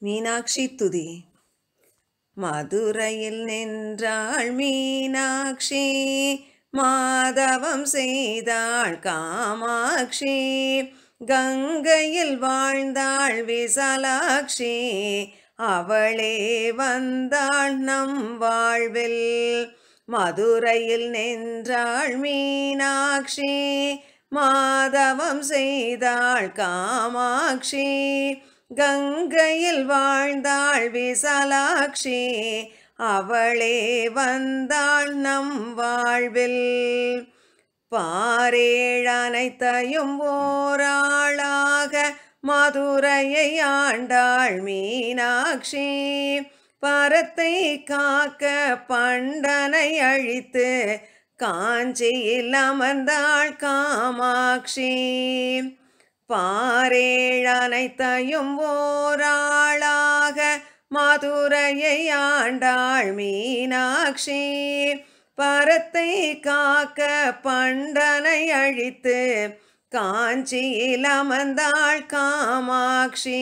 மீனாட்சி துதி மதுரையில் நின்றாள் மீனாட்சி மாதவம் செய்தாள் காமாட்சி கங்கையில் வாழ்ந்தாள் விசாலாட்சி அவளே வந்தாள் நம் வாழ்வில் மதுரையில் நின்றாள் மீனாட்சி மாதவம் செய்தாள் காமாட்சி கங்கையில் வாழ்ந்தாள் விசாலாட்சி அவளே வந்தாள் நம் வாழ்வில் பாரேழனைத்தையும் ஓராளாக மதுரையை ஆண்டாள் மீனாட்சி பரத்தை காக்க பண்டனை அழித்து காஞ்சியில் அமர்ந்தாள் காமாட்சி பாரேழனைத்தையும் ஓராளாக மதுரையை ஆண்டாள் மீனாட்சி பரத்தை காக்க பண்டனை அழித்து காஞ்சியில் அமர்ந்தாள் காமாட்சி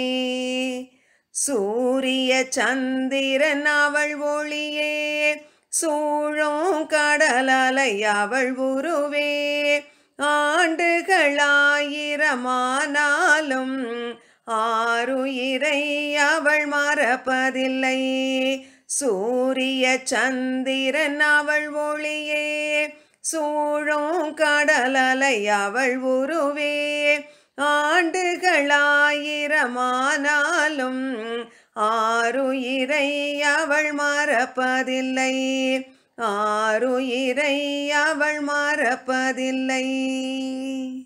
சூரிய சந்திரன் அவள் ஒளியே சூழும் கடலலை அவள் உருவே ஆண்டுகளாயிரமானாலும் ஆறுயிரை அவள் மறப்பதில்லை சூரிய சந்திரன் அவள் ஒளியே சூழும் கடலலை அவள் உருவே ஆண்டுகளாயிரமானாலும் ஆறுயிரை அவள் மறப்பதில்லை ஆறுயிரை அவள் மறப்பதில்லை